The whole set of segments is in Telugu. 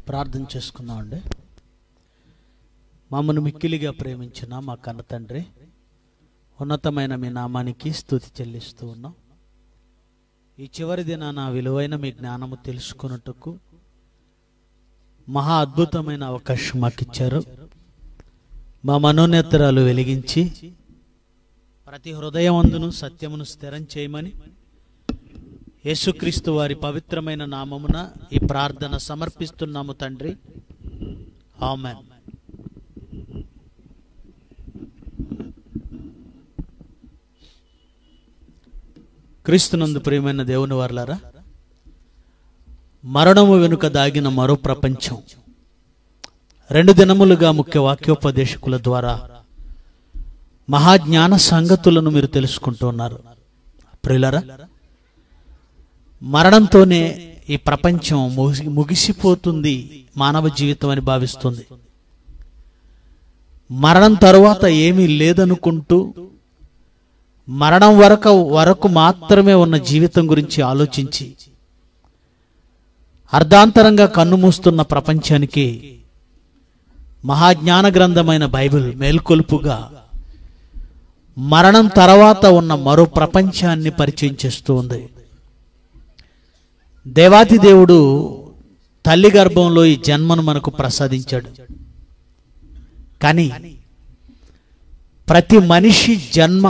ప్రార్థన చేసుకుందామండి మమ్మల్ని మిక్కిలిగా ప్రేమించిన మా కన్న తండ్రి ఉన్నతమైన మీ నామానికి స్తుతి చెల్లిస్తూ ఉన్నాం ఈ చివరి దినాన విలువైన మీ జ్ఞానము తెలుసుకున్నట్టుకు మహా అద్భుతమైన అవకాశం మాకు ఇచ్చారు మా మనోనేత్రాలు వెలిగించి ప్రతి హృదయమందును సత్యమును స్థిరం చేయమని యేసుక్రీస్తు వారి పవిత్రమైన నామమున ఈ ప్రార్థన సమర్పిస్తున్నాము తండ్రి ఆమెన్ క్రీస్తునందు ప్రియమైన దేవుని వారలారా మరణము వెనుక దాగిన మరో ప్రపంచం రెండు దినములుగా ముఖ్య వాక్యోపదేశకుల ద్వారా మహాజ్ఞాన సంగతులను మీరు తెలుసుకుంటున్నారు ప్రియులరా మరణంతోనే ఈ ప్రపంచం ముగి- ముగిసిపోతుంది మానవ జీవితం అని భావిస్తుంది మరణం తరువాత ఏమీ లేదనుకుంటూ మరణం వరకు వరకు మాత్రమే ఉన్న జీవితం గురించి ఆలోచించి అర్ధాంతరంగా కన్నుమూస్తున్న ప్రపంచానికి మహాజ్ఞాన గ్రంథమైన బైబిల్ మేల్కొల్పుగా మరణం తర్వాత ఉన్న మరో ప్రపంచాన్ని పరిచయం చేస్తూ ఉంది దేవాతి దేవుడు తల్లి గర్భంలో ఈ జన్మను మనకు ప్రసాదించాడు కానీ ప్రతి మనిషి జన్మ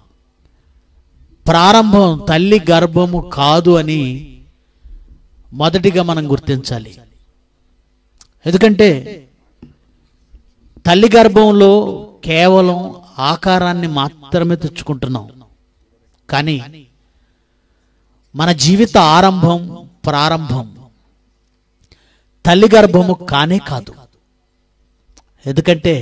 ప్రారంభం తల్లి గర్భము కాదు అని మొదటిగా మనం గుర్తించాలి ఎందుకంటే తల్లి గర్భంలో కేవలం ఆకారాన్ని మాత్రమే తెచ్చుకుంటున్నాం కానీ మన జీవిత ఆరంభం ప్రారంభం తల్లి గర్భము కానే కాదు ఎందుకంటే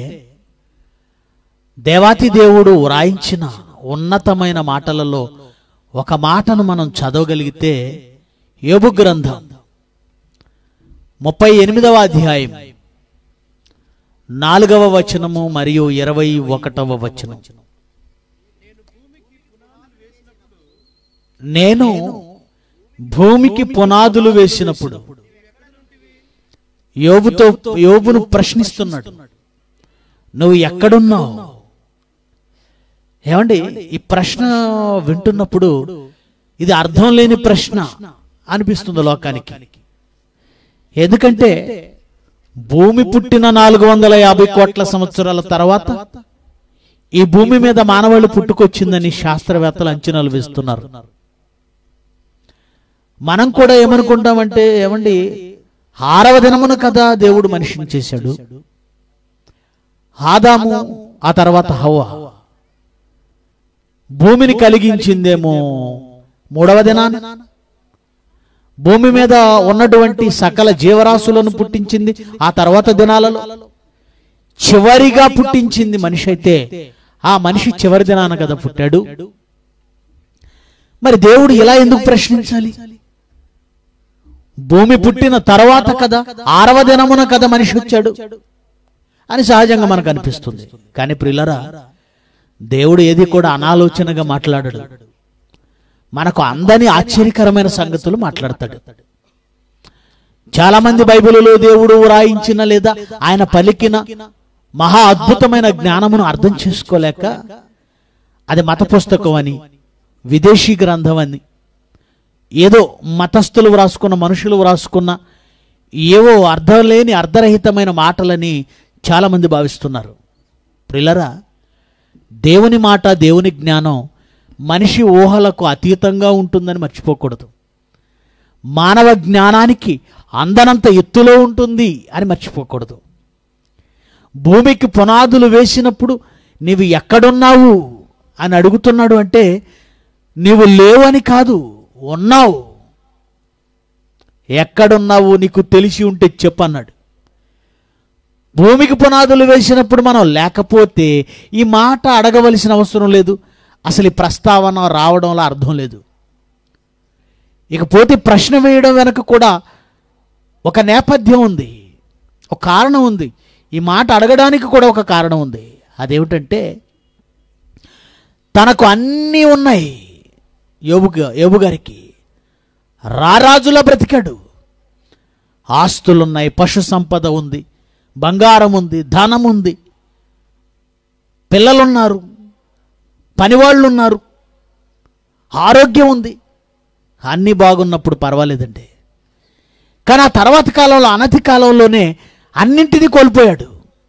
దేవాతి దేవుడు వ్రాయించిన ఉన్నతమైన మాటలలో ఒక మాటను మనం చదవగలిగితే యోబు గ్రంథం ముప్పై ఎనిమిదవ అధ్యాయం నాలుగవ వచనము మరియు ఇరవై ఒకటవ వచనం నేను భూమికి పునాదులు వేసినప్పుడు యోబుతో యోబును ప్రశ్నిస్తున్నాడు నువ్వు ఎక్కడున్నావు ఏమండి ఈ ప్రశ్న వింటున్నప్పుడు ఇది అర్థం లేని ప్రశ్న అనిపిస్తుంది లోకానికి ఎందుకంటే భూమి పుట్టిన నాలుగు వందల యాభై కోట్ల సంవత్సరాల తర్వాత ఈ భూమి మీద మానవాళి పుట్టుకొచ్చిందని శాస్త్రవేత్తలు అంచనాలు వేస్తున్నారు మనం కూడా ఏమనుకుంటామంటే ఏమండి ఆరవ దినమున కదా దేవుడు మనిషిని చేశాడు ఆదాము ఆ తర్వాత హవ్వ భూమిని కలిగించిందేమో మూడవ దినాన భూమి మీద ఉన్నటువంటి సకల జీవరాశులను పుట్టించింది ఆ తర్వాత దినాలలో చివరిగా పుట్టించింది మనిషి అయితే ఆ మనిషి చివరి దినాన కదా పుట్టాడు మరి దేవుడు ఇలా ఎందుకు ప్రశ్నించాలి భూమి పుట్టిన తర్వాత కదా ఆరవ దినమున కదా మనిషి వచ్చాడు అని సహజంగా మనకు అనిపిస్తుంది కానీ ప్రిల్లరా దేవుడు ఏది కూడా అనాలోచనగా మాట్లాడడు మనకు అందని ఆశ్చర్యకరమైన సంగతులు మాట్లాడతాడు చాలా మంది బైబిలులో దేవుడు రాయించిన లేదా ఆయన పలికిన మహా అద్భుతమైన జ్ఞానమును అర్థం చేసుకోలేక అది మత పుస్తకం అని విదేశీ గ్రంథం అని ఏదో మతస్థులు వ్రాసుకున్న మనుషులు వ్రాసుకున్న ఏవో అర్థం లేని అర్ధరహితమైన మాటలని చాలామంది భావిస్తున్నారు ప్రిలరా దేవుని మాట దేవుని జ్ఞానం మనిషి ఊహలకు అతీతంగా ఉంటుందని మర్చిపోకూడదు మానవ జ్ఞానానికి అందనంత ఎత్తులో ఉంటుంది అని మర్చిపోకూడదు భూమికి పునాదులు వేసినప్పుడు నీవు ఎక్కడున్నావు అని అడుగుతున్నాడు అంటే నీవు లేవని కాదు ఉన్నావు ఎక్కడున్నావు నీకు తెలిసి ఉంటే చెప్పన్నాడు భూమికి పునాదులు వేసినప్పుడు మనం లేకపోతే ఈ మాట అడగవలసిన అవసరం లేదు అసలు ఈ ప్రస్తావన రావడంలో అర్థం లేదు ఇకపోతే ప్రశ్న వేయడం వెనక కూడా ఒక నేపథ్యం ఉంది ఒక కారణం ఉంది ఈ మాట అడగడానికి కూడా ఒక కారణం ఉంది అదేమిటంటే తనకు అన్నీ ఉన్నాయి యోబు యోబు గారికి రారాజులా బ్రతికాడు ఆస్తులున్నాయి పశు సంపద ఉంది బంగారం ఉంది ధనం ఉంది పిల్లలున్నారు పనివాళ్ళు ఉన్నారు ఆరోగ్యం ఉంది అన్నీ బాగున్నప్పుడు పర్వాలేదండి కానీ ఆ తర్వాత కాలంలో అనతి కాలంలోనే అన్నింటినీ కోల్పోయాడు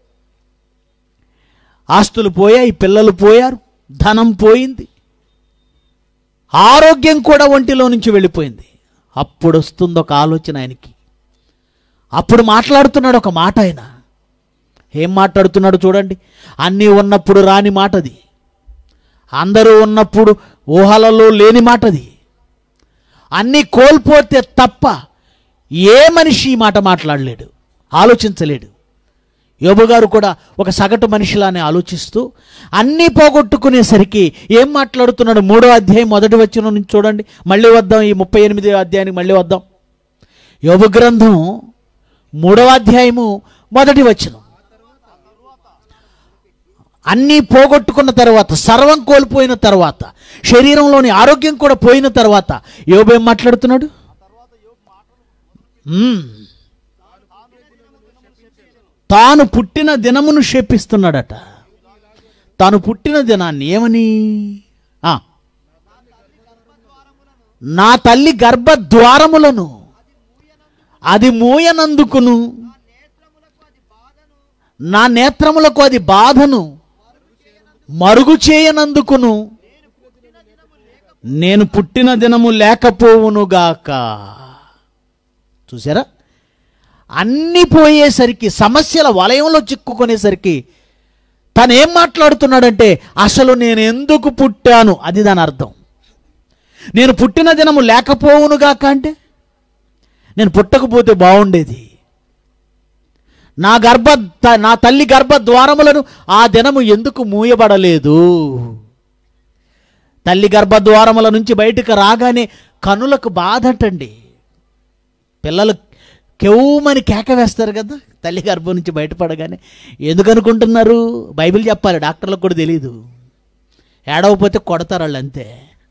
ఆస్తులు పోయాయి పిల్లలు పోయారు ధనం పోయింది ఆరోగ్యం కూడా ఒంటిలో నుంచి వెళ్ళిపోయింది అప్పుడు వస్తుంది ఒక ఆలోచన ఆయనకి అప్పుడు మాట్లాడుతున్నాడు ఒక మాట ఆయన ఏం మాట్లాడుతున్నాడు చూడండి అన్నీ ఉన్నప్పుడు రాని మాటది అందరూ ఉన్నప్పుడు ఊహలలో లేని మాటది అన్నీ కోల్పోతే తప్ప ఏ మనిషి ఈ మాట మాట్లాడలేడు ఆలోచించలేడు యోబు గారు కూడా ఒక సగటు మనిషిలానే ఆలోచిస్తూ అన్నీ పోగొట్టుకునేసరికి ఏం మాట్లాడుతున్నాడు మూడో అధ్యాయం మొదటి వచ్చిన నుంచి చూడండి మళ్ళీ వద్దాం ఈ ముప్పై ఎనిమిదో అధ్యాయానికి మళ్ళీ వద్దాం యోబు గ్రంథం మూడవ అధ్యాయము మొదటి వచనం అన్నీ పోగొట్టుకున్న తర్వాత సర్వం కోల్పోయిన తర్వాత శరీరంలోని ఆరోగ్యం కూడా పోయిన తర్వాత యోబు ఏం మాట్లాడుతున్నాడు మ్మ్. తాను పుట్టిన దినమును శపిస్తున్నాడట తాను పుట్టిన దినాన్ని ఏమని ఆ. నా తల్లి గర్భద్వారములను అది మూయనందుకును నా నేత్రములకు అది బాధను మరుగు చేయనందుకును నేను పుట్టిన దినము లేకపోవునుగాక చూసారా అన్నీ పోయేసరికి సమస్యల వలయంలో చిక్కుకునేసరికి తను ఏం మాట్లాడుతున్నాడంటే అసలు నేను ఎందుకు పుట్టాను అది దాని అర్థం నేను పుట్టిన దినము లేకపోవునుగాక అంటే నేను పుట్టకపోతే బాగుండేది నా గర్భ త- నా తల్లి గర్భ ద్వారములను ఆ దినము ఎందుకు మూయబడలేదు తల్లి గర్భ ద్వారముల నుంచి బయటకు రాగానే కనులకు బాధటండి పిల్లలు కెవ్వుమని కేక వేస్తారు కదా తల్లి గర్భం నుంచి బయటపడగానే ఎందుకు అనుకుంటున్నారు బైబిల్ చెప్పాలి డాక్టర్లకు కూడా తెలియదు ఏడవపోతే కొడతారు వాళ్ళు అంతే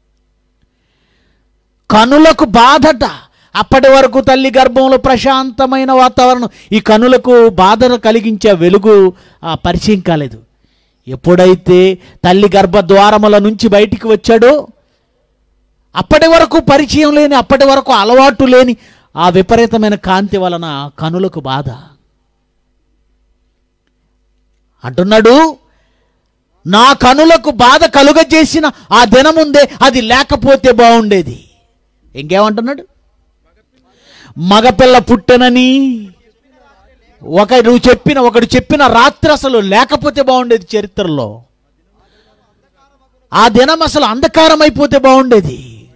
కనులకు బాధట అప్పటి వరకు తల్లి గర్భంలో ప్రశాంతమైన వాతావరణం ఈ కనులకు బాధను కలిగించే వెలుగు ఆ, పరిచయం కాలేదు ఎప్పుడైతే తల్లి గర్భ ద్వారముల నుంచి బయటికి వచ్చాడో అప్పటి వరకు పరిచయం లేని అప్పటి వరకు అలవాటు లేని ఆ విపరీతమైన కాంతి వలన కనులకు బాధ అంటున్నాడు నా కనులకు బాధ కలుగజేసిన ఆ దినముందే అది లేకపోతే బాగుండేది ఇంకేమంటున్నాడు మగపిల్ల పుట్టనని ఒక నువ్వు చెప్పిన ఒకడు చెప్పిన రాత్రి అసలు లేకపోతే బాగుండేది చరిత్రలో ఆ దినం అసలు అంధకారం అయిపోతే బాగుండేది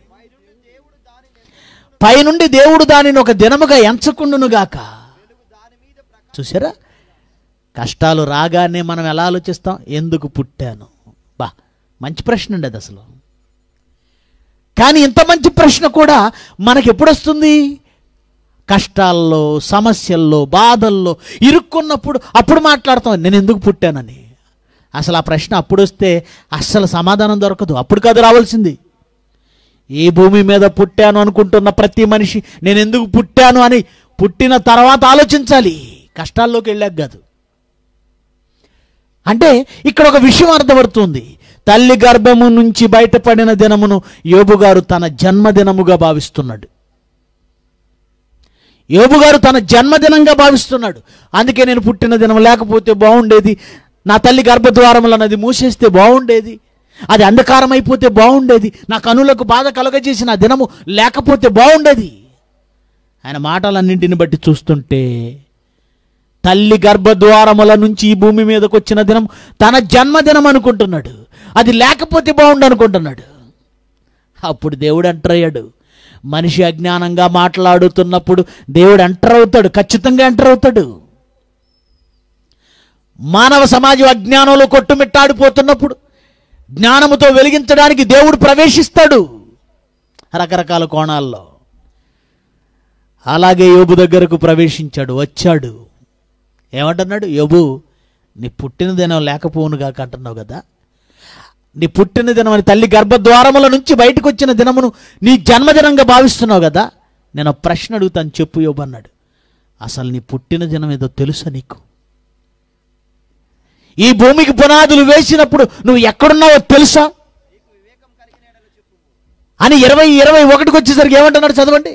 పైనుండి దేవుడు దానిని ఒక దినముగా ఎంచకుండునుగాక చూసారా కష్టాలు రాగానే మనం ఎలా ఆలోచిస్తాం ఎందుకు పుట్టాను బా మంచి ప్రశ్న అండి అది అసలు కానీ ఇంత మంచి ప్రశ్న కూడా మనకి ఎప్పుడు వస్తుంది కష్టాల్లో సమస్యల్లో బాధల్లో ఇరుక్కున్నప్పుడు అప్పుడు మాట్లాడతాం నేను ఎందుకు పుట్టానని అసలు ఆ ప్రశ్న అప్పుడు వస్తే అస్సలు సమాధానం దొరకదు అప్పుడు కాదు రావాల్సింది ఈ భూమి మీద పుట్టాను అనుకుంటున్న ప్రతి మనిషి నేను ఎందుకు పుట్టాను అని పుట్టిన తర్వాత ఆలోచించాలి కష్టాల్లోకి వెళ్ళాక కాదు అంటే ఇక్కడ ఒక విషయం అర్థమవుతుంది తల్లి గర్భము నుంచి బయటపడిన దినమును యోబు గారు తన జన్మదినముగా భావిస్తున్నాడు యోబు గారు తన జన్మదినంగా భావిస్తున్నాడు అందుకే నేను పుట్టిన దినం లేకపోతే బాగుండేది నా తల్లి గర్భద్వారములను అది మూసేస్తే బాగుండేది అది అంధకారం అయిపోతే బాగుండేది నా కనులకు బాధ కలగజేసిన ఆ దినము లేకపోతే బాగుండేది ఆయన మాటలన్నింటిని బట్టి చూస్తుంటే తల్లి గర్భద్వారముల నుంచి ఈ భూమి మీదకి వచ్చిన దినం తన జన్మదినం అనుకుంటున్నాడు అది లేకపోతే బాగుండు అనుకుంటున్నాడు అప్పుడు దేవుడు ఎంటర్ అయ్యాడు మనిషి అజ్ఞానంగా మాట్లాడుతున్నప్పుడు దేవుడు ఎంటర్ అవుతాడు ఖచ్చితంగా ఎంటర్ అవుతాడు మానవ సమాజం అజ్ఞానంలో కొట్టుమిట్టాడిపోతున్నప్పుడు జ్ఞానముతో వెలిగించడానికి దేవుడు ప్రవేశిస్తాడు రకరకాల కోణాల్లో అలాగే యోబు దగ్గరకు ప్రవేశించాడు వచ్చాడు ఏమంటున్నాడు యోబు నీ పుట్టిన దినం లేకపోవునుగాక అంటున్నావు కదా నీ పుట్టిన దినం అని తల్లి గర్భద్వారముల నుంచి బయటకు వచ్చిన దినమును నీ జన్మదినంగా భావిస్తున్నావు కదా నేను ఒక ప్రశ్న అడుగుతాను చెప్పు యోబు అన్నాడు అసలు నీ పుట్టిన దినం ఏదో తెలుసా నీకు ఈ భూమికి పునాదులు వేసినప్పుడు నువ్వు ఎక్కడున్నావో తెలుసా అని ఇరవై ఇరవై ఒకటికి వచ్చేసరికి ఏమంటున్నాడు చదవండి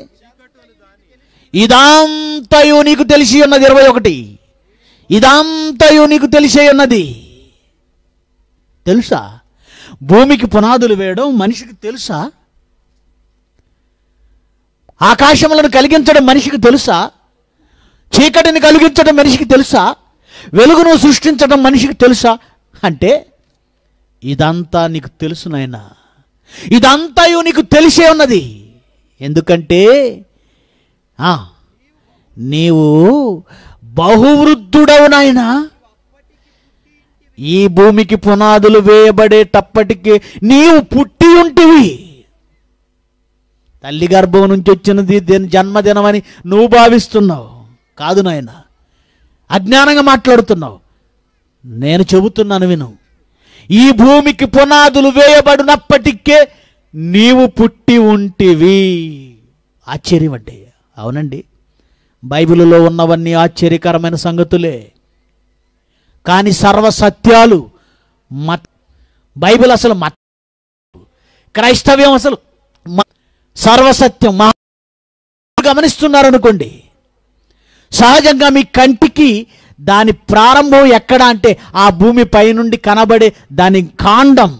ఇదంతయు నీకు తెలిసి ఉన్నది ఇరవై ఒకటి ఇదంతయు నీకు తెలిసే ఉన్నది తెలుసా భూమికి పునాదులు వేయడం మనిషికి తెలుసా ఆకాశములను కలిగించడం మనిషికి తెలుసా చీకటిని కలిగించడం మనిషికి తెలుసా వెలుగును సృష్టించడం మనిషికి తెలుసా అంటే ఇదంతా నీకు తెలుసు నాయనా ఇదంతాయు నీకు తెలిసే ఉన్నది ఎందుకంటే ఆ, నీవు బహువృద్ధుడవు నాయనా ఈ భూమికి పునాదులు వేయబడేటప్పటికి నీవు పుట్టి ఉంటివి తల్లి గర్భం నుంచి వచ్చినది దీని జన్మదినమని నువ్వు భావిస్తున్నావు కాదు నాయన అజ్ఞానంగా మాట్లాడుతున్నావు నేను చెబుతున్నాను విను ఈ భూమికి పునాదులు వేయబడినప్పటికే నీవు పుట్టి ఉంటివి ఆశ్చర్యం అంటే అవునండి బైబిలులో ఉన్నవన్నీ ఆశ్చర్యకరమైన సంగతులే కానీ సర్వ సత్యాలు మత బైబిల్ అసలు మత క్రైస్తవ్యం అసలు మ- సర్వసత్యం మా గమనిస్తున్నారనుకోండి సహజంగా మీ కంటికి దాని ప్రారంభం ఎక్కడ అంటే ఆ భూమి పైనుండి కనబడే దాని కాండం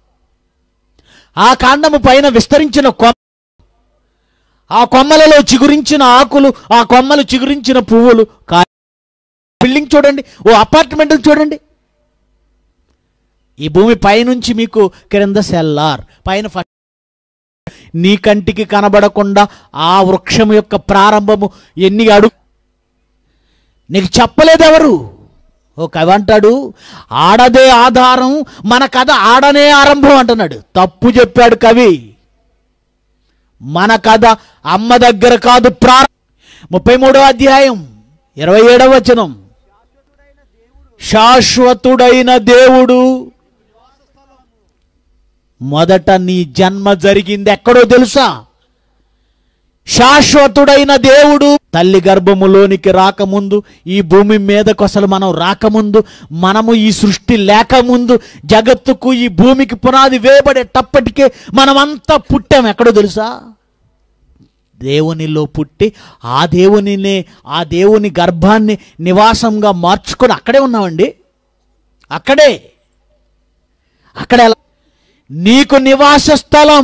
ఆ కాండము పైన విస్తరించిన కొమ్మ ఆ కొమ్మలలో చిగురించిన ఆకులు ఆ కొమ్మలు చిగురించిన పువ్వులు కా బిల్డింగ్ చూడండి ఓ అపార్ట్మెంట్ చూడండి ఈ భూమి పైనుంచి మీకు క్రింద సెల్లార్ పైన ఫ- నీ కంటికి కనబడకుండా ఆ వృక్షం యొక్క ప్రారంభము ఎన్ని అడుగు నీకు చెప్పలేదెవరు ఓ కవి అంటాడు ఆడదే ఆధారం మన కథ ఆడనే ఆరంభం అంటున్నాడు తప్పు చెప్పాడు కవి మన కథ అమ్మ దగ్గర కాదు ప్రారంభం ముప్పై మూడో అధ్యాయం ఇరవై ఏడవ వచనం శాశ్వతుడైన దేవుడు మొదట నీ జన్మ జరిగింది ఎక్కడో తెలుసా శాశ్వతుడైన దేవుడు తల్లి గర్భములోనికి రాకముందు ఈ భూమి మీదకు అసలు మనం రాకముందు మనము ఈ సృష్టి లేకముందు జగత్తుకు ఈ భూమికి పునాది వేయబడేటప్పటికే మనమంతా పుట్టాం ఎక్కడో తెలుసా దేవునిలో పుట్టి ఆ దేవునినే ఆ దేవుని గర్భాన్ని నివాసంగా మార్చుకొని అక్కడే ఉన్నామండి అక్కడే అక్కడ ఎలా నీకు నివాస స్థలం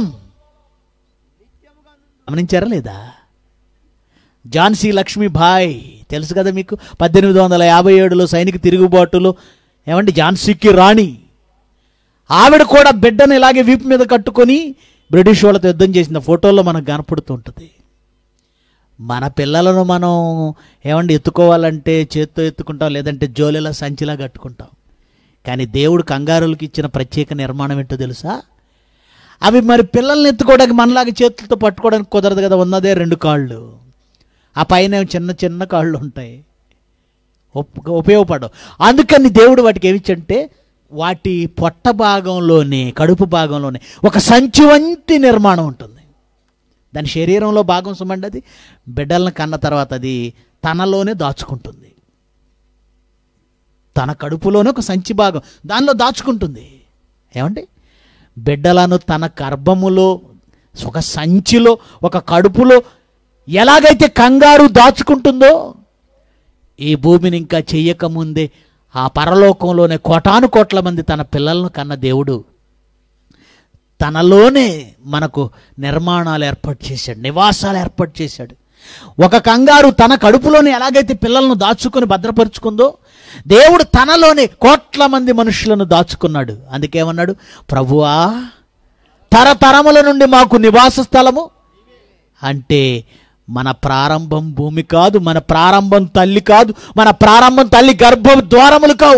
గమనించారా లేదా ఝాన్సీ లక్ష్మీభాయ్ తెలుసు కదా మీకు పద్దెనిమిది వందల యాభై ఏడులో సైనిక తిరుగుబాటులో ఏమండి ఝాన్సీకి రాణి ఆవిడ కూడా బిడ్డను ఇలాగే వీపు మీద కట్టుకొని బ్రిటిష్ వాళ్ళతో యుద్ధం చేసిన ఫోటోల్లో మనకు కనపడుతుంటుంది మన పిల్లలను మనం ఏమండి ఎత్తుకోవాలంటే చేత్తో ఎత్తుకుంటాం లేదంటే జోలెలా సంచిలా కట్టుకుంటాం కానీ దేవుడు కంగారులకు ఇచ్చిన ప్రత్యేక నిర్మాణం ఏంటో తెలుసా అవి మరి పిల్లల్ని ఎత్తుకోవడానికి మనలాగా చేతులతో పట్టుకోవడానికి కుదరదు కదా ఉన్నదే రెండు కాళ్ళు ఆ పైన చిన్న చిన్న కాళ్ళు ఉంటాయి ఉప్- ఉపయోగపడవు అందుకని దేవుడు వాటికి ఏమిచ్చంటే వాటి పొట్ట భాగంలోనే కడుపు భాగంలోనే ఒక సంచి వంటి నిర్మాణం ఉంటుంది దాని శరీరంలో భాగం సుమండి అది బిడ్డలను కన్న తర్వాత అది తనలోనే దాచుకుంటుంది తన కడుపులోనే ఒక సంచి భాగం దానిలో దాచుకుంటుంది ఏమండి బిడ్డలను తన గర్భములో ఒక సంచిలో ఒక కడుపులో ఎలాగైతే కంగారు దాచుకుంటుందో ఈ భూమిని ఇంకా చెయ్యకముందే ఆ పరలోకంలోనే కోటాను కోట్ల మంది తన పిల్లలను కన్న దేవుడు తనలోనే మనకు నిర్మాణాలు ఏర్పాటు చేశాడు నివాసాలు ఏర్పాటు చేశాడు ఒక కంగారు తన కడుపులోనే ఎలాగైతే పిల్లలను దాచుకొని భద్రపరుచుకుందో దేవుడు తనలోనే కోట్ల మంది మనుషులను దాచుకున్నాడు అందుకేమన్నాడు ప్రభువా తరతరముల నుండి మాకు నివాస స్థలము అంటే మన ప్రారంభం భూమి కాదు మన ప్రారంభం తల్లి కాదు మన ప్రారంభం తల్లి గర్భ ద్వారములు కావు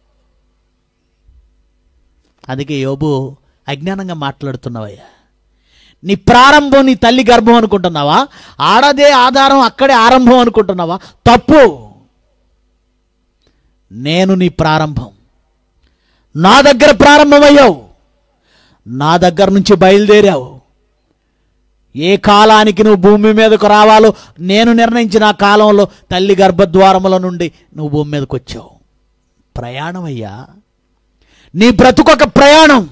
అందుకే యోబు అజ్ఞానంగా మాట్లాడుతున్నావయ్యా నీ ప్రారంభం నీ తల్లి గర్భం అనుకుంటున్నావా ఆడదే ఆధారం అక్కడే ఆరంభం అనుకుంటున్నావా తప్పు నేను నీ ప్రారంభం నా దగ్గర ప్రారంభమయ్యావు నా దగ్గర నుంచి బయలుదేరావు ఏ కాలానికి నువ్వు భూమి మీదకు రావాలో నేను నిర్ణయించిన ఆ కాలంలో తల్లి గర్భద్వారముల నుండి నువ్వు భూమి మీదకి వచ్చావు ప్రయాణం అయ్యా నీ బ్రతుకొక ప్రయాణం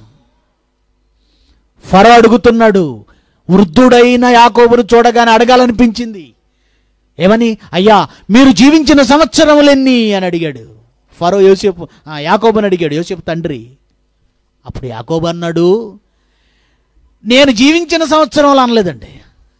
ఫరో అడుగుతున్నాడు వృద్ధుడైన యాకోబును చూడగానే అడగాలనిపించింది ఏమని అయ్యా మీరు జీవించిన సంవత్సరములెన్ని అని అడిగాడు ఫరో యోసేపు ఆ, యాకోబుని అడిగాడు యోసేపు తండ్రి అప్పుడు యాకోబు అన్నాడు నేను జీవించిన సంవత్సరములు అనలేదండి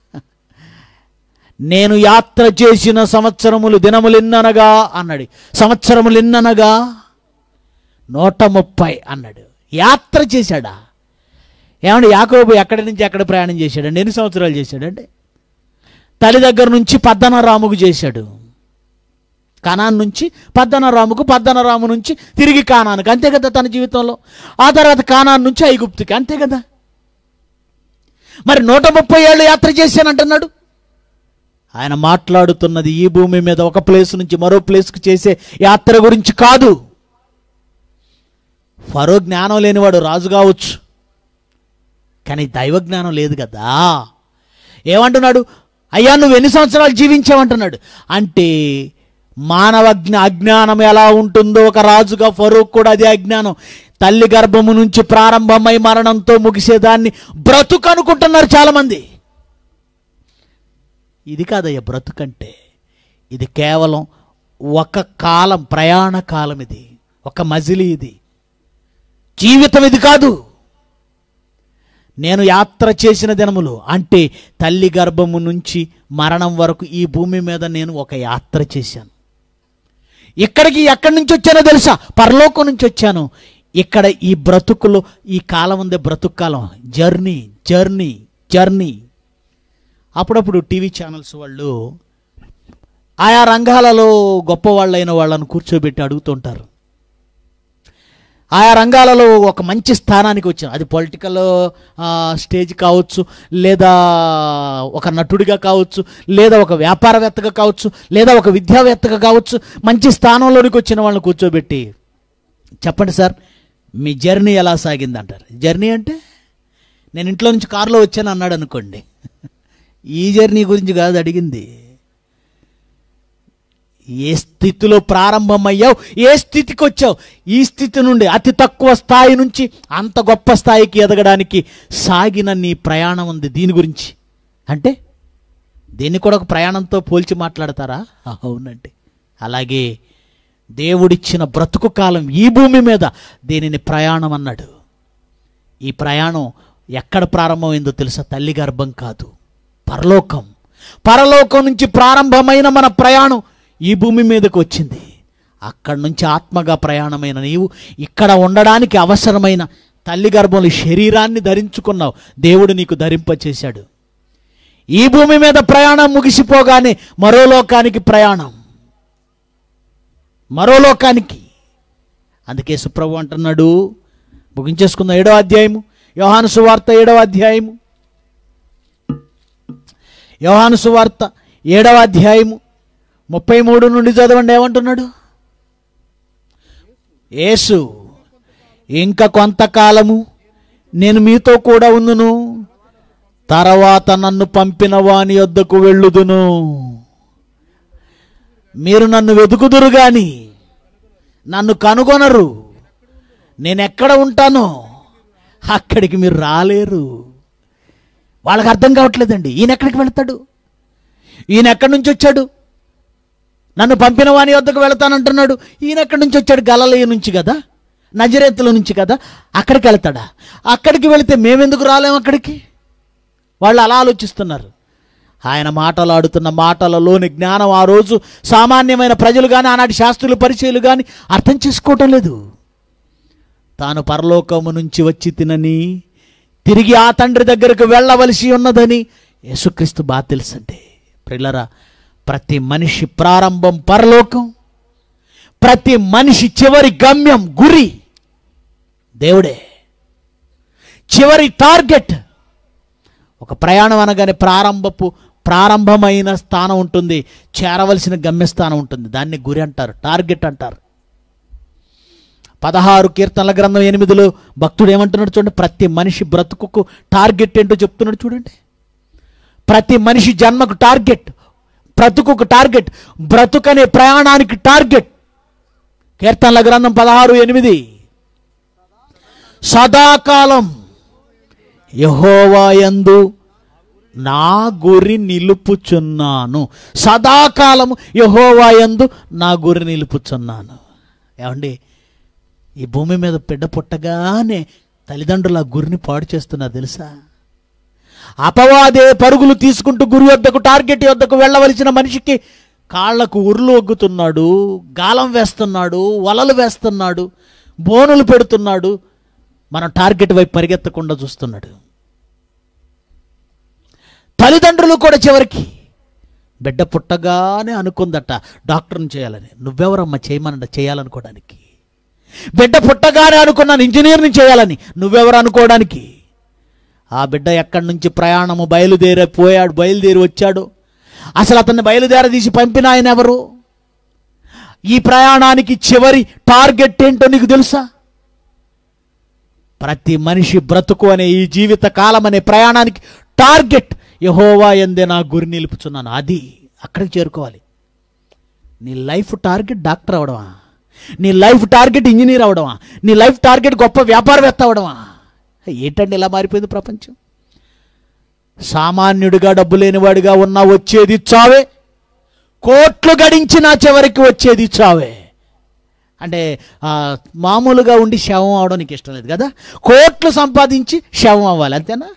నేను యాత్ర చేసిన సంవత్సరములు దినములు ఎన్ననగా అన్నాడు సంవత్సరములు ఎన్ననగా నూట ముప్పై అన్నాడు యాత్ర చేశాడా ఏమండి యాకోబు ఎక్కడి నుంచి ఎక్కడ ప్రయాణం చేశాడండి ఎన్ని సంవత్సరాలు చేశాడండి తల్లి దగ్గర నుంచి పద్దనరాముకు చేశాడు కానాన్ నుంచి పద్దనరాముకు పద్దనరాము నుంచి తిరిగి కానానికి అంతే కదా తన జీవితంలో ఆ తర్వాత కానాన్ నుంచి ఐగుప్తుకి అంతే కదా మరి నూట ముప్పై ఏళ్ళు యాత్ర చేశానంటున్నాడు ఆయన మాట్లాడుతున్నది ఈ భూమి మీద ఒక ప్లేస్ నుంచి మరో ప్లేస్కి చేసే యాత్ర గురించి కాదు ఫరో జ్ఞానం లేనివాడు రాజు కావచ్చు కానీ దైవ జ్ఞానం లేదు కదా ఏమంటున్నాడు అయ్యా నువ్వు ఎన్ని సంవత్సరాలు జీవించావంటున్నాడు అంటే మానవ జ్ఞ- అజ్ఞానం ఎలా ఉంటుందో ఒక రాజుగా ఫరూక్ కూడా అదే అజ్ఞానం తల్లి గర్భము నుంచి ప్రారంభమై మరణంతో ముగిసేదాన్ని బ్రతుకు అనుకుంటున్నారు చాలామంది ఇది కాదయ్యా బ్రతుకంటే ఇది కేవలం ఒక కాలం ప్రయాణ కాలం ఇది ఒక మజిలీ ఇది జీవితం ఇది కాదు నేను యాత్ర చేసిన దినములు అంటే తల్లి గర్భము నుంచి మరణం వరకు ఈ భూమి మీద నేను ఒక యాత్ర చేశాను ఇక్కడికి ఎక్కడి నుంచి వచ్చానో తెలుసా పరలోకం నుంచి వచ్చాను ఇక్కడ ఈ బ్రతుకులో ఈ కాలం ఉందే బ్రతుకు కాలం జర్నీ జర్నీ జర్నీ అప్పుడప్పుడు టీవీ ఛానల్స్ వాళ్ళు ఆయా రంగాలలో గొప్పవాళ్ళైన వాళ్ళను కూర్చోబెట్టి అడుగుతుంటారు ఆయా రంగాలలో ఒక మంచి స్థానానికి వచ్చాను అది పొలిటికల్ స్టేజ్ కావచ్చు లేదా ఒక నటుడిగా కావచ్చు లేదా ఒక వ్యాపారవేత్తగా కావచ్చు లేదా ఒక విద్యావేత్తగా కావచ్చు మంచి స్థానంలోనికి వచ్చిన వాళ్ళని కూర్చోబెట్టి చెప్పండి సార్ మీ జర్నీ ఎలా సాగింది అంటారు జర్నీ అంటే నేను ఇంట్లో నుంచి కారులో వచ్చాను అన్నాడు అనుకోండి ఈ జర్నీ గురించి కాదు అడిగింది ఏ స్థితిలో ప్రారంభమయ్యావు ఏ స్థితికి వచ్చావు ఈ స్థితి నుండి అతి తక్కువ స్థాయి నుంచి అంత గొప్ప స్థాయికి ఎదగడానికి సాగిన నీ ప్రయాణం ఉంది దీని గురించి అంటే దీన్ని కూడా ఒక ప్రయాణంతో పోల్చి మాట్లాడతారా అవునండి అలాగే దేవుడిచ్చిన బ్రతుకు కాలం ఈ భూమి మీద దీనిని ప్రయాణం అన్నాడు ఈ ప్రయాణం ఎక్కడ ప్రారంభమైందో తెలుసా తల్లి గర్భం కాదు పరలోకం పరలోకం నుంచి ప్రారంభమైన మన ప్రయాణం ఈ భూమి మీదకు వచ్చింది అక్కడి నుంచి ఆత్మగా ప్రయాణమైన నీవు ఇక్కడ ఉండడానికి అవసరమైన తల్లి గర్భంలో శరీరాన్ని ధరించుకున్నావు దేవుడు నీకు ధరింపచేశాడు ఈ భూమి మీద ప్రయాణం ముగిసిపోగానే మరో లోకానికి ప్రయాణం మరో లోకానికి అందుకే సుప్రభు అంటున్నాడు ముగించేసుకుందాం ఏడో అధ్యాయము యోహాను సువార్త ఏడవ అధ్యాయము యోహాను సువార్త ఏడవ అధ్యాయము ముప్పై మూడు నుండి చదవండి ఏమంటున్నాడు యేసు ఇంకా కొంతకాలము నేను మీతో కూడా ఉందును తర్వాత నన్ను పంపిన వాని వద్దకు వెళ్ళుదును మీరు నన్ను వెతుకుదురు గాని నన్ను కనుగొనరు నేను ఎక్కడ ఉంటానో అక్కడికి మీరు రాలేరు వాళ్ళకి అర్థం కావట్లేదండి ఈయన ఎక్కడికి వెళ్తాడు ఈయన ఎక్కడి నుంచి వచ్చాడు నన్ను పంపిన వాని వద్దకు వెళతానంటున్నాడు ఈయన ఎక్కడి నుంచి వచ్చాడు గలలయ నుంచి కదా నజరేతుల నుంచి కదా అక్కడికి వెళ్తాడా అక్కడికి వెళితే మేమెందుకు రాలేం అక్కడికి వాళ్ళు అలా ఆలోచిస్తున్నారు ఆయన మాటలాడుతున్న మాటలలోని జ్ఞానం ఆ రోజు సామాన్యమైన ప్రజలు కానీ ఆనాటి శాస్త్రులు పరిచయులు కానీ అర్థం చేసుకోవటం లేదు తాను పరలోకము నుంచి వచ్చి తినని తిరిగి ఆ తండ్రి దగ్గరకు వెళ్ళవలసి ఉన్నదని యేసుక్రీస్తు బాగా తెలుసండి ప్రిల్లరా ప్రతి మనిషి ప్రారంభం పరలోకం ప్రతి మనిషి చివరి గమ్యం గురి దేవుడే చివరి టార్గెట్ ఒక ప్రయాణం అనగానే ప్రారంభపు ప్రారంభమైన స్థానం ఉంటుంది చేరవలసిన గమ్యస్థానం ఉంటుంది దాన్ని గురి అంటారు టార్గెట్ అంటారు పదహారు కీర్తనల గ్రంథం ఎనిమిదిలో భక్తుడు ఏమంటున్నాడు చూడండి ప్రతి మనిషి బ్రతుకుకు టార్గెట్ ఏంటో చెప్తున్నాడు చూడండి ప్రతి మనిషి జన్మకు టార్గెట్ బ్రతుకుకు టార్గెట్ బ్రతుకనే ప్రయాణానికి టార్గెట్ కీర్తనల గ్రంథం పదహారు ఎనిమిది సదాకాలం యహోవాయందు నా గురి నిలుపుచున్నాను సదాకాలము యహోవాయందు నా గురి నిలుపుచున్నాను ఏమండి ఈ భూమి మీద బిడ్డ పుట్టగానే తల్లిదండ్రులు ఆ గురిని పాడు చేస్తున్నారు తెలుసా అపవాదే పరుగులు తీసుకుంటూ గురి వద్దకు టార్గెట్ వద్దకు వెళ్ళవలసిన మనిషికి కాళ్లకు ఉర్లు ఒగ్గుతున్నాడు గాలం వేస్తున్నాడు వలలు వేస్తున్నాడు బోనులు పెడుతున్నాడు మనం టార్గెట్ వైపు పరిగెత్తకుండా చూస్తున్నాడు తల్లిదండ్రులు కూడా చివరికి బిడ్డ పుట్టగానే అనుకుందట డాక్టర్ని చేయాలని నువ్వెవరమ్మా చేయమనంట చేయాలనుకోవడానికి బిడ్డ పుట్టగానే అనుకున్నాను ఇంజనీర్ని చేయాలని నువ్వెవరు అనుకోవడానికి ఆ బిడ్డ ఎక్కడి నుంచి ప్రయాణము బయలుదేరి పోయాడు బయలుదేరి వచ్చాడు అసలు అతన్ని బయలుదేరదీసి పంపిన ఆయన ఎవరు ఈ ప్రయాణానికి చివరి టార్గెట్ ఏంటో నీకు తెలుసా ప్రతి మనిషి బ్రతుకు అనే ఈ జీవిత కాలం అనే ప్రయాణానికి టార్గెట్ యహోవా ఎందే నా గురి నిలుపుచున్నాను అది అక్కడికి చేరుకోవాలి నీ లైఫ్ టార్గెట్ డాక్టర్ అవడమా నీ లైఫ్ టార్గెట్ ఇంజనీర్ అవడమా నీ లైఫ్ టార్గెట్ గొప్ప వ్యాపారవేత్త అవడమా ఏంటండి ఇలా మారిపోయింది ప్రపంచం సామాన్యుడిగా డబ్బు లేనివాడిగా ఉన్నా వచ్చేది చావే కోట్లు గడించినా చివరికి వచ్చేది చావే అంటే ఆ, మామూలుగా ఉండి శవం అవడం నీకు ఇష్టం లేదు కదా కోట్లు సంపాదించి శవం అవ్వాలి అంతేనా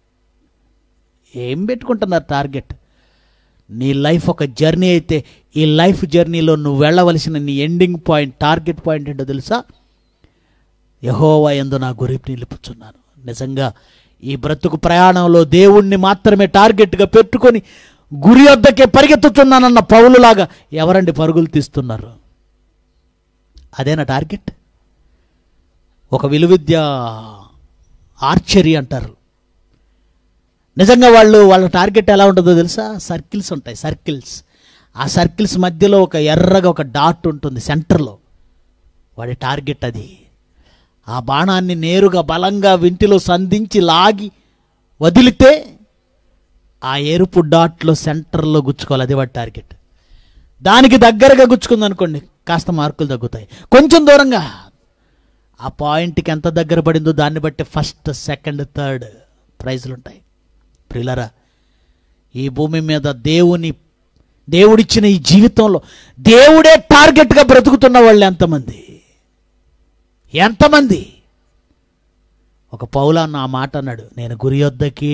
ఏం పెట్టుకుంటున్నారు టార్గెట్ నీ లైఫ్ ఒక జర్నీ అయితే ఈ లైఫ్ జర్నీలో నువ్వు వెళ్ళవలసిన నీ ఎండింగ్ పాయింట్ టార్గెట్ పాయింట్ ఏంటో తెలుసా యహోవా ఎందు నా గురి నిలుపుచున్నాను నిజంగా ఈ బ్రతుకు ప్రయాణంలో దేవుణ్ణి మాత్రమే టార్గెట్గా పెట్టుకొని గురి వద్దకే పరిగెత్తుతున్నానన్న పౌలులాగా ఎవరండి పరుగులు తీస్తున్నారు అదేనా టార్గెట్ ఒక విలువిద్య ఆర్చరీ అంటారు నిజంగా వాళ్ళు వాళ్ళ టార్గెట్ ఎలా ఉంటుందో తెలుసా సర్కిల్స్ ఉంటాయి సర్కిల్స్ ఆ సర్కిల్స్ మధ్యలో ఒక ఎర్రగా ఒక డాట్ ఉంటుంది సెంటర్లో వాడి టార్గెట్ అది ఆ బాణాన్ని నేరుగా బలంగా వింటిలో సంధించి లాగి వదిలితే ఆ ఎరుపు డాట్లో సెంటర్లో గుచ్చుకోవాలి అది వాడి టార్గెట్ దానికి దగ్గరగా గుచ్చుకుంది అనుకోండి కాస్త మార్కులు తగ్గుతాయి కొంచెం దూరంగా ఆ పాయింట్కి ఎంత దగ్గర పడిందో దాన్ని బట్టి ఫస్ట్ సెకండ్ థర్డ్ ప్రైజులు ఉంటాయి ప్రిలరా ఈ భూమి మీద దేవుని దేవుడిచ్చిన ఈ జీవితంలో దేవుడే టార్గెట్గా బ్రతుకుతున్న వాళ్ళు ఎంతమంది ఎంతమంది ఒక పౌలా నా మాట అన్నాడు నేను గురి వద్దకే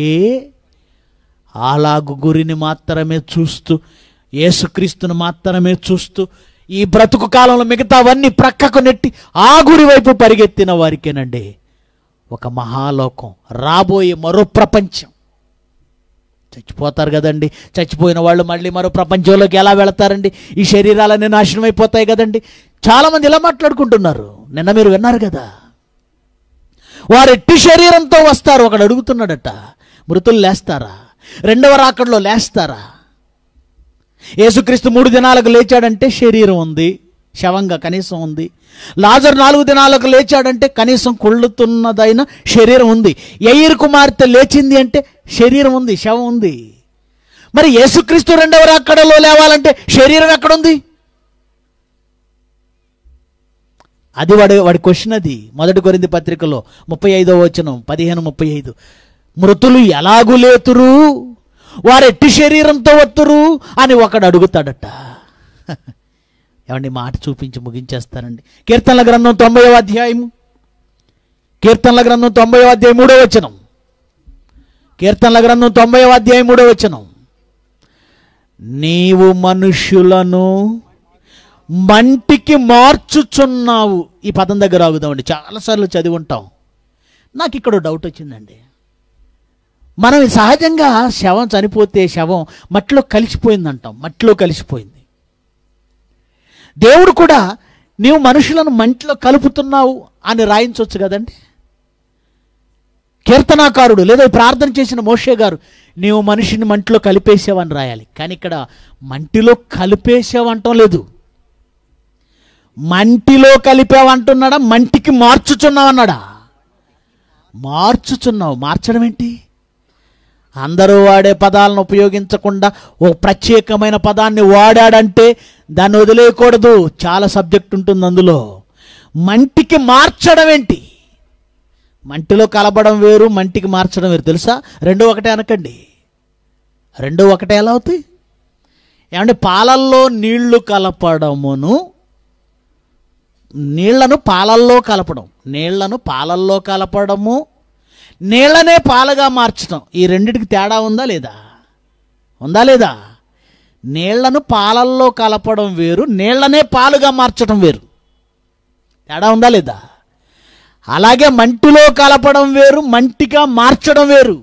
అలాగు గురిని మాత్రమే చూస్తూ యేసుక్రీస్తును మాత్రమే చూస్తూ ఈ బ్రతుకు కాలంలో మిగతావన్నీ ప్రక్కకు నెట్టి ఆ గురి వైపు పరిగెత్తిన వారికేనండి ఒక మహాలోకం రాబోయే మరో ప్రపంచం చచ్చిపోతారు కదండి చచ్చిపోయిన వాళ్ళు మళ్ళీ మరో ప్రపంచంలోకి ఎలా వెళతారండి ఈ శరీరాలన్నీ నాశనం అయిపోతాయి కదండి చాలామంది ఇలా మాట్లాడుకుంటున్నారు నిన్న మీరు విన్నారు కదా వారు ఎట్టి శరీరంతో వస్తారు ఒకడు అడుగుతున్నాడట మృతులు లేస్తారా రెండవ రాకడలో లేస్తారా యేసుక్రీస్తు మూడు దినాలకు లేచాడంటే శరీరం ఉంది శవంగా కనీసం ఉంది లాజర్ నాలుగు దినాలకు లేచాడంటే కనీసం కుళ్ళుతున్నదైన శరీరం ఉంది ఎయిర్ కుమార్తె లేచింది అంటే శరీరం ఉంది శవం ఉంది మరి యేసుక్రీస్తు రెండవ రాకడలో లేవాలంటే శరీరం ఎక్కడుంది అది వాడి వాడి క్వశ్చన్ అది మొదటి కొరింది పత్రికలో ముప్పై ఐదో వచనం పదిహేను ముప్పై ఐదు మృతులు ఎలాగు లేతురు వారు ఎట్టి శరీరంతో వత్తురు అని ఒకడు అడుగుతాడట ఏమండి మాట చూపించి ముగించేస్తానండి కీర్తనల గ్రంథం తొంభైవ అధ్యాయము కీర్తనల గ్రంథం తొంభైవ అధ్యాయం మూడో వచనం కీర్తనల గ్రంథం తొంభైవ అధ్యాయం మూడో వచనం నీవు మనుష్యులను మంటికి మార్చుచున్నావు ఈ పదం దగ్గర ఆగుదామండి చాలాసార్లు చదివి ఉంటాం నాకు ఇక్కడ డౌట్ వచ్చిందండి మనం సహజంగా శవం చనిపోతే శవం మట్టిలో కలిసిపోయిందంటాం మట్టిలో కలిసిపోయింది దేవుడు కూడా నీవు మనుషులను మంటిలో కలుపుతున్నావు అని రాయించవచ్చు కదండి కీర్తనాకారుడు లేదా ప్రార్థన చేసిన మోషే గారు నీవు మనిషిని మంటిలో కలిపేసావని రాయాలి కానీ ఇక్కడ మంటిలో కలిపేసావంటం లేదు మంటిలో కలిపావంటున్నాడా మంటికి మార్చుచున్నావు అన్నాడా మార్చుచున్నావు మార్చడం ఏంటి అందరూ వాడే పదాలను ఉపయోగించకుండా ఓ ప్రత్యేకమైన పదాన్ని వాడాడంటే దాన్ని వదిలేయకూడదు చాలా సబ్జెక్ట్ ఉంటుంది అందులో మంటికి మార్చడం ఏంటి మంటిలో కలపడం వేరు మంటికి మార్చడం వేరు తెలుసా రెండు ఒకటే అనకండి రెండు ఒకటే ఎలా అవుతాయి ఏమంటే పాలల్లో నీళ్లు కలపడమును నీళ్లను పాలల్లో కలపడం నీళ్లను పాలల్లో కలపడము నీళ్లనే పాలుగా మార్చడం ఈ రెండిటికి తేడా ఉందా లేదా ఉందా లేదా నీళ్లను పాలల్లో కలపడం వేరు నీళ్లనే పాలుగా మార్చడం వేరు తేడా ఉందా లేదా అలాగే మంటిలో కలపడం వేరు మంటిగా మార్చడం వేరు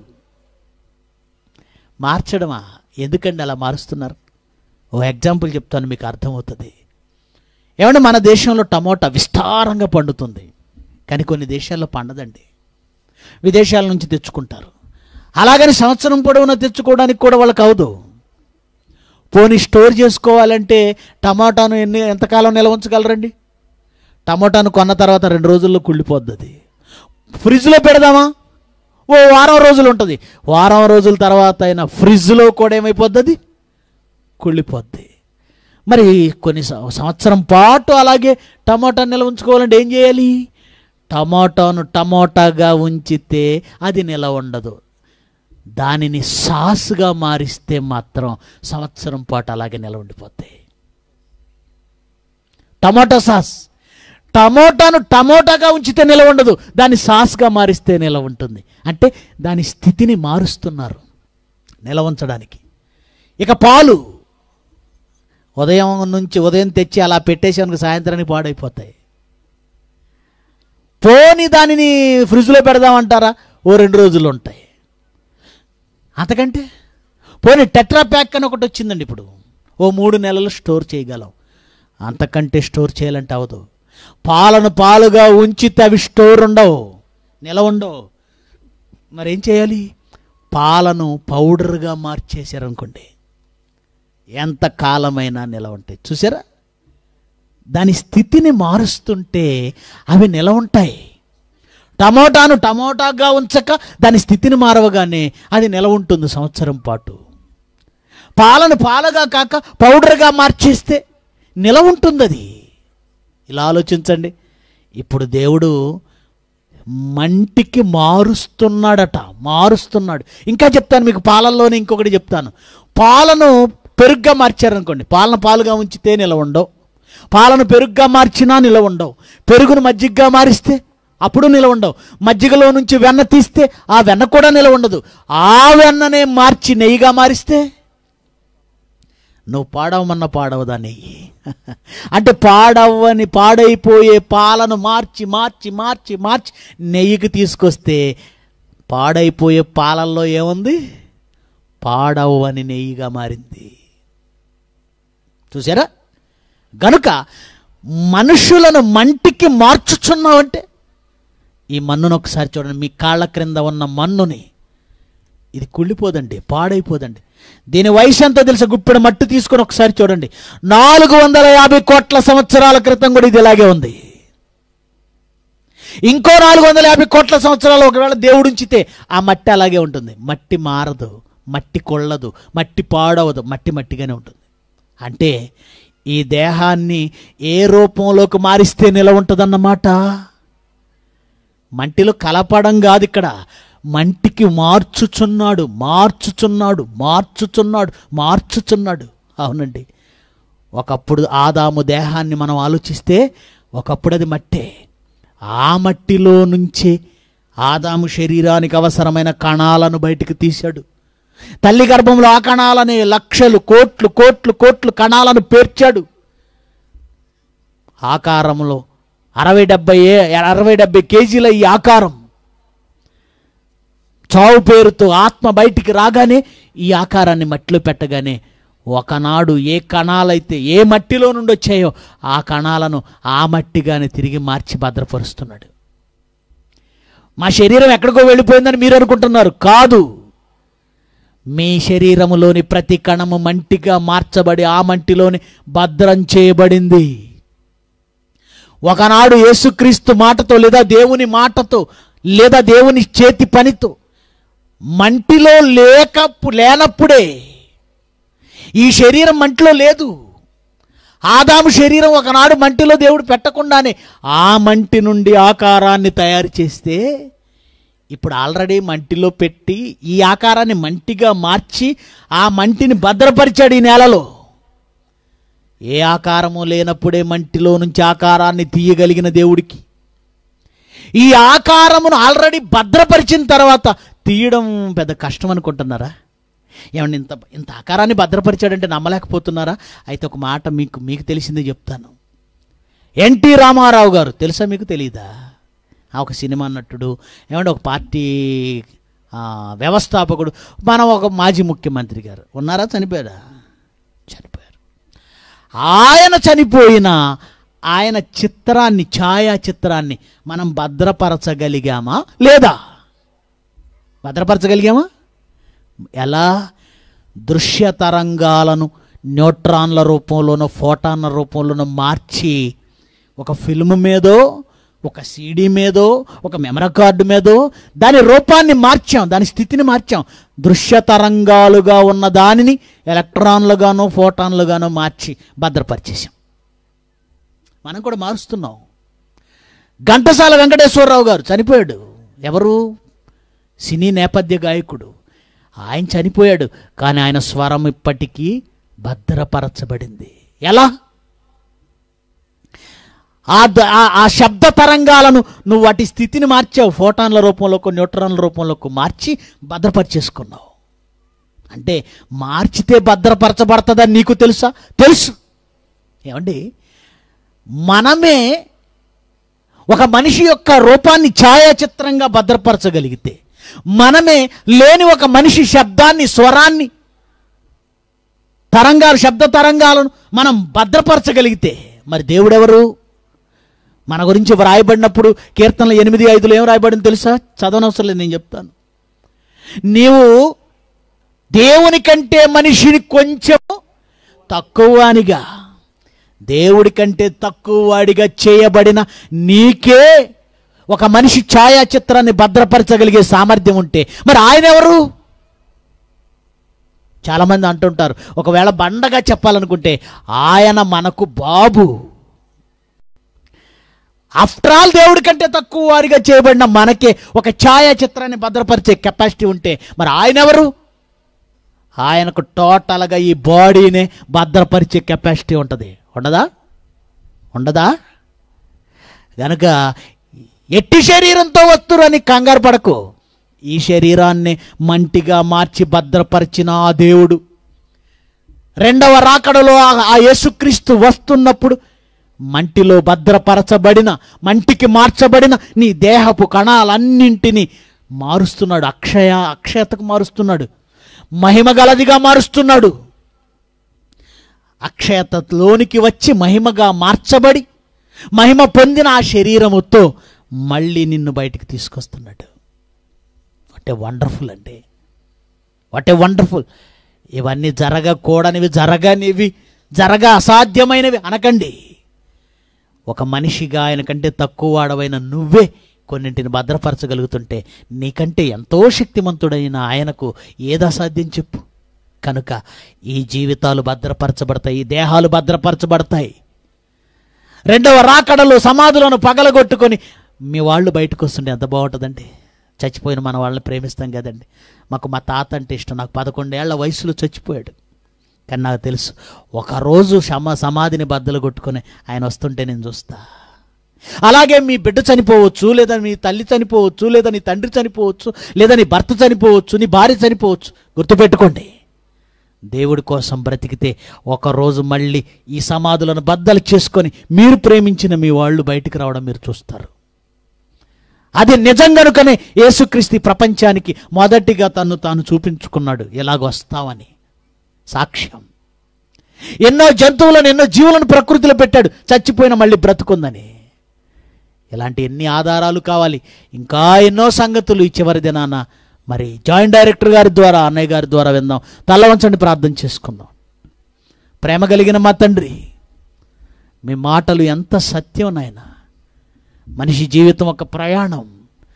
మార్చడమా ఎందుకండి అలా మారుస్తున్నారు ఓ ఎగ్జాంపుల్ చెప్తాను మీకు అర్థమవుతుంది ఏమంటే మన దేశంలో టమోటా విస్తారంగా పండుతుంది కానీ కొన్ని దేశాల్లో పండదండి విదేశాల నుంచి తెచ్చుకుంటారు అలాగని సంవత్సరం పొడవునా తెచ్చుకోవడానికి కూడా వాళ్ళకి అవదు పోనీ స్టోర్ చేసుకోవాలంటే టమాటాను ఎన్ని ఎంతకాలం నిల్వ ఉంచగలరండి టమాటాను కొన్న తర్వాత రెండు రోజుల్లో కుళ్ళిపోద్ది అది ఫ్రిడ్జ్లో పెడదామా ఓ వారం రోజులు ఉంటుంది వారం రోజుల తర్వాత అయినా ఫ్రిడ్జ్లో కూడా ఏమైపోద్ది అది కుళ్ళిపోద్ది మరి కొన్ని సం- సంవత్సరం పాటు అలాగే టమాటా నిల్వ ఉంచుకోవాలంటే ఏం చేయాలి టమాటాను టమాటాగా ఉంచితే అది నిలవ ఉండదు దానిని సాస్గా మారిస్తే మాత్రం సంవత్సరం పాటు అలాగే నిలవ ఉండిపోతాయి టమాటా సాస్ టమోటాను టమోటాగా ఉంచితే నిలవ ఉండదు దాన్ని సాస్గా మారిస్తే నిలవ ఉంటుంది అంటే దాని స్థితిని మారుస్తున్నారు నిలవ ఉంచడానికి ఇక పాలు ఉదయం నుంచి ఉదయం తెచ్చి అలా పెట్టేసానికి సాయంత్రానికి పాడైపోతాయి పోని దానిని ఫ్రిడ్జ్లో పెడదామంటారా ఓ రెండు రోజులు ఉంటాయి అంతకంటే పోనీ టెట్రా ప్యాక్ అని ఒకటి వచ్చిందండి ఇప్పుడు ఓ మూడు నెలలు స్టోర్ చేయగలం అంతకంటే స్టోర్ చేయాలంటే అవదు పాలను పాలుగా ఉంచితే అవి స్టోర్ ఉండవు నిలవ ఉండవు మరి ఏం చేయాలి పాలను పౌడర్గా మార్చేశారనుకోండి ఎంత కాలమైనా నిలవ ఉంటాయి చూసారా దాని స్థితిని మారుస్తుంటే అవి నిలవ ఉంటాయి టమోటాను టమోటాగా ఉంచక దాని స్థితిని మారవగానే అది నిలవ ఉంటుంది సంవత్సరం పాటు పాలను పాలగా కాక పౌడర్గా మార్చేస్తే నిలవ ఉంటుంది అది ఇలా ఆలోచించండి ఇప్పుడు దేవుడు మంటికి మారుస్తున్నాడట మారుస్తున్నాడు ఇంకా చెప్తాను మీకు పాలల్లోనే ఇంకొకటి చెప్తాను పాలను పెరుగ్గా మార్చారనుకోండి పాలను పాలుగా ఉంచితే నిలవ ఉండవు పాలను పెరుగ్గా మార్చినా నిలవ ఉండవు పెరుగును మజ్జిగగా మారిస్తే అప్పుడు నిలవ ఉండవు మజ్జిగలో నుంచి వెన్న తీస్తే ఆ వెన్న కూడా నిలవ ఉండదు ఆ వెన్ననే మార్చి నెయ్యిగా మారిస్తే నువ్వు పాడవమన్న పాడవదా నెయ్యి అంటే పాడవని పాడైపోయే పాలను మార్చి మార్చి మార్చి మార్చి నెయ్యికి తీసుకొస్తే పాడైపోయే పాలల్లో ఏముంది పాడవని నెయ్యిగా మారింది చూసారా గనుక మనుషులను మంటికి మార్చుచున్నావంటే ఈ మన్నును ఒకసారి చూడండి మీ కాళ్ళ క్రింద ఉన్న మన్నుని ఇది కుళ్ళిపోదండి పాడైపోదండి దీని వయసు ఎంతో తెలుసా గుప్పెడు మట్టి తీసుకొని ఒకసారి చూడండి నాలుగు వందల యాభై కోట్ల సంవత్సరాల క్రితం కూడా ఇది ఇలాగే ఉంది ఇంకో నాలుగు వందల యాభై కోట్ల సంవత్సరాలు ఒకవేళ దేవుడు ఉంచితే ఆ మట్టి అలాగే ఉంటుంది మట్టి మారదు మట్టి కొళ్ళదు మట్టి పాడవదు మట్టి మట్టిగానే ఉంటుంది అంటే ఈ దేహాన్ని ఏ రూపంలోకి మారిస్తే నిలవ ఉంటుందన్నమాట మంటిలో కలపడం కాదు ఇక్కడ మంటికి మార్చుచున్నాడు మార్చుచున్నాడు మార్చుచున్నాడు మార్చుచున్నాడు అవునండి ఒకప్పుడు ఆదాము దేహాన్ని మనం ఆలోచిస్తే ఒకప్పుడు అది మట్టే ఆ మట్టిలో నుంచి ఆదాము శరీరానికి అవసరమైన కణాలను బయటికి తీశాడు తల్లి గర్భంలో ఆ కణాలని లక్షలు కోట్లు కోట్లు కోట్లు కణాలను పేర్చాడు ఆకారంలో అరవై డెబ్బై ఏ- అరవై డెబ్బై కేజీల ఈ ఆకారం చావు పేరుతో ఆత్మ బయటికి రాగానే ఈ ఆకారాన్ని మట్టిలో పెట్టగానే ఒకనాడు ఏ కణాలైతే ఏ మట్టిలో నుండి వచ్చాయో ఆ కణాలను ఆ మట్టిగానే తిరిగి మార్చి భద్రపరుస్తున్నాడు మా శరీరం ఎక్కడికో వెళ్ళిపోయిందని మీరు అనుకుంటున్నారు కాదు మీ శరీరములోని ప్రతి కణము మంటిగా మార్చబడి ఆ మంటిలోని భద్రం చేయబడింది ఒకనాడు యేసుక్రీస్తు మాటతో లేదా దేవుని మాటతో లేదా దేవుని చేతి పనితో మంటిలో లేక లేనప్పుడే ఈ శరీరం మంటిలో లేదు ఆదాము శరీరం ఒకనాడు మంటిలో దేవుడు పెట్టకుండానే ఆ మంటి నుండి ఆకారాన్ని తయారు చేస్తే ఇప్పుడు ఆల్రెడీ మంటిలో పెట్టి ఈ ఆకారాన్ని మంటిగా మార్చి ఆ మంటిని భద్రపరిచాడు ఈ నేలలో ఏ ఆకారము లేనప్పుడే మంటిలో నుంచి ఆకారాన్ని తీయగలిగిన దేవుడికి ఈ ఆకారమును ఆల్రెడీ భద్రపరిచిన తర్వాత తీయడం పెద్ద కష్టం అనుకుంటున్నారా ఏమండి ఇంత ఇంత ఆకారాన్ని భద్రపరిచాడంటే నమ్మలేకపోతున్నారా అయితే ఒక మాట మీకు మీకు తెలిసిందే చెప్తాను ఎన్టీ రామారావు గారు తెలుసా మీకు తెలీదా ఆ ఒక సినిమా నటుడు ఏమంటే ఒక పార్టీ ఆ, వ్యవస్థాపకుడు మన ఒక మాజీ ముఖ్యమంత్రి గారు ఉన్నారా చనిపోయారా చనిపోయారు ఆయన చనిపోయిన ఆయన చిత్రాన్ని ఛాయా చిత్రాన్ని మనం భద్రపరచగలిగామా లేదా భద్రపరచగలిగామా ఎలా దృశ్య తరంగాలను న్యూట్రాన్ల రూపంలోనో ఫోటాన్ల రూపంలోనో మార్చి ఒక ఫిల్మ్ మీదో ఒక సీడీ మీదో ఒక మెమరీ కార్డు మీదో దాని రూపాన్ని మార్చాం దాని స్థితిని మార్చాం దృశ్య తరంగాలుగా ఉన్న దానిని ఎలక్ట్రాన్లుగానో ఫోటాన్లుగానో మార్చి భద్రపరిచేసాం మనం కూడా మారుస్తున్నాం ఘంటసాల వెంకటేశ్వరరావు గారు చనిపోయాడు ఎవరు సినీ నేపథ్య గాయకుడు ఆయన చనిపోయాడు కానీ ఆయన స్వరం ఇప్పటికీ భద్రపరచబడింది ఎలా ఆ ద- ఆ- ఆ శబ్ద తరంగాలను నువ్వు వాటి స్థితిని మార్చావు ఫోటాన్ల రూపంలోకి న్యూట్రాన్ల రూపంలోకి మార్చి భద్రపరిచేసుకున్నావు అంటే మార్చితే భద్రపరచబడుతుందని నీకు తెలుసా తెలుసు ఏమండి మనమే ఒక మనిషి యొక్క రూపాన్ని ఛాయాచిత్రంగా భద్రపరచగలిగితే మనమే లేని ఒక మనిషి శబ్దాన్ని స్వరాన్ని తరంగాలు శబ్ద తరంగాలను మనం భద్రపరచగలిగితే మరి దేవుడెవరు మన గురించి వ్రాయబడినప్పుడు కీర్తనలు ఎనిమిది ఐదులో ఏం రాయబడింది తెలుసా చదవనవసరం లేదు నేను చెప్తాను నీవు దేవుని కంటే మనిషిని కొంచెం తక్కువనిగా దేవుడి కంటే తక్కువ వాడిగా చేయబడిన నీకే ఒక మనిషి ఛాయాచిత్రాన్ని భద్రపరచగలిగే సామర్థ్యం ఉంటే మరి ఆయన ఎవరు చాలామంది అంటుంటారు ఒకవేళ బండగా చెప్పాలనుకుంటే ఆయన మనకు బాబు ఆఫ్టర్ ఆల్ దేవుడి కంటే తక్కువ వారిగా చేయబడిన మనకే ఒక ఛాయాచిత్రాన్ని భద్రపరిచే కెపాసిటీ ఉంటే మరి ఆయన ఎవరు ఆయనకు టోటల్గా ఈ బాడీనే భద్రపరిచే కెపాసిటీ ఉంటుంది ఉండదా ఉండదా గనుక ఎట్టి శరీరంతో వస్తురని కంగారు పడకు ఈ శరీరాన్ని మంటిగా మార్చి భద్రపరిచిన ఆ దేవుడు రెండవ రాకడలో ఆ- ఆ యేసుక్రీస్తు వస్తున్నప్పుడు మంటిలో భద్రపరచబడిన మంటికి మార్చబడిన నీ దేహపు కణాలన్నింటినీ మారుస్తున్నాడు అక్షయ అక్షయతకు మారుస్తున్నాడు మహిమ గలదిగా మారుస్తున్నాడు అక్షయతలోనికి వచ్చి మహిమగా మార్చబడి మహిమ పొందిన ఆ శరీరముతో మళ్ళీ నిన్ను బయటికి తీసుకొస్తున్నాడు వాట్ ఏ వండర్ఫుల్ అండి వాట్ ఏ వండర్ఫుల్ ఇవన్నీ జరగకూడనివి జరగనివి జరగ అసాధ్యమైనవి అనకండి ఒక మనిషిగా ఆయన కంటే తక్కువ వాడవైన నువ్వే కొన్నింటిని భద్రపరచగలుగుతుంటే నీకంటే ఎంతో శక్తిమంతుడైన ఆయనకు ఏది అసాధ్యం చెప్పు కనుక ఈ జీవితాలు భద్రపరచబడతాయి ఈ దేహాలు భద్రపరచబడతాయి రెండవ రాకడలో సమాధులను పగలగొట్టుకొని మీ వాళ్ళు బయటకు వస్తుంటే ఎంత బాగుంటుందండి చచ్చిపోయిన మన వాళ్ళని ప్రేమిస్తాం కదండి మాకు మా తాత అంటే ఇష్టం నాకు పదకొండేళ్ల వయసులో చచ్చిపోయాడు కానీ నాకు తెలుసు ఒకరోజు సమ సమాధిని బద్దలు కొట్టుకొని ఆయన వస్తుంటే నేను చూస్తా అలాగే మీ బిడ్డ చనిపోవచ్చు లేదా మీ తల్లి చనిపోవచ్చు లేదా నీ తండ్రి చనిపోవచ్చు లేదా నీ భర్త చనిపోవచ్చు నీ భార్య చనిపోవచ్చు గుర్తుపెట్టుకోండి దేవుడి కోసం బ్రతికితే ఒకరోజు మళ్ళీ ఈ సమాధులను బద్దలు చేసుకొని మీరు ప్రేమించిన మీ వాళ్ళు బయటికి రావడం మీరు చూస్తారు అది నిజం కనుకనే యేసుక్రీస్తు ఈ ప్రపంచానికి మొదటిగా తను తాను చూపించుకున్నాడు ఎలాగ వస్తావని సాక్ష్యం ఎన్నో జంతువులను ఎన్నో జీవులను ప్రకృతిలో పెట్టాడు చచ్చిపోయిన మళ్ళీ బ్రతుకుందని ఇలాంటి ఎన్ని ఆధారాలు కావాలి ఇంకా ఎన్నో సంగతులు ఈ చివరి దినాన మరి జాయింట్ డైరెక్టర్ గారి ద్వారా అన్నయ్య గారి ద్వారా విందాం తల వంచండి ప్రార్థన చేసుకుందాం ప్రేమ కలిగిన మా తండ్రి మీ మాటలు ఎంత సత్యం నాయన మనిషి జీవితం ఒక ప్రయాణం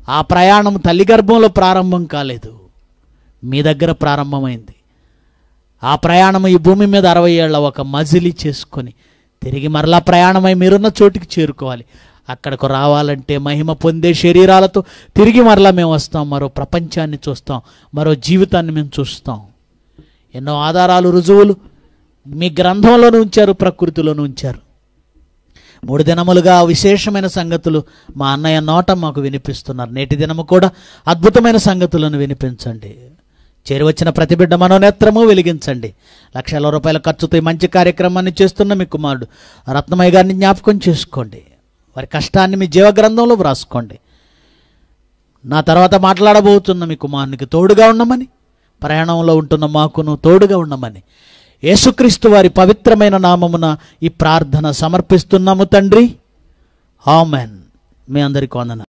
ఆ ప్రయాణం తల్లి గర్భంలో ప్రారంభం కాలేదు మీ దగ్గర ప్రారంభమైంది ఆ ప్రయాణం ఈ భూమి మీద అరవై ఏళ్ళ ఒక మజిలీ చేసుకొని తిరిగి మరలా ప్రయాణమై మీరున్న చోటికి చేరుకోవాలి అక్కడకు రావాలంటే మహిమ పొందే శరీరాలతో తిరిగి మరలా మేము వస్తాం మరో ప్రపంచాన్ని చూస్తాం మరో జీవితాన్ని మేము చూస్తాం ఎన్నో ఆధారాలు రుజువులు మీ గ్రంథంలోనే ఉంచారు ప్రకృతిలోనే ఉంచారు మూడు దినములుగా విశేషమైన సంగతులు మా అన్నయ్య నోట మాకు వినిపిస్తున్నారు నేటి దినము కూడా అద్భుతమైన సంగతులను వినిపించండి చేరువచ్చిన ప్రతి బిడ్డ మనోనేత్రము వెలిగించండి లక్షల రూపాయల ఖర్చుతో ఈ మంచి కార్యక్రమాన్ని చేస్తున్న మీ కుమారుడు రత్నమయ్య గారిని జ్ఞాపకం చేసుకోండి వారి కష్టాన్ని మీ జీవగ్రంథంలో వ్రాసుకోండి నా తర్వాత మాట్లాడబోతున్న మీ కుమారునికి తోడుగా ఉండమని ప్రయాణంలో ఉంటున్న మాకును తోడుగా ఉండమని యేసుక్రీస్తు వారి పవిత్రమైన నామమున ఈ ప్రార్థన సమర్పిస్తున్నాము తండ్రి ఆమెన్ మీ అందరికి వందన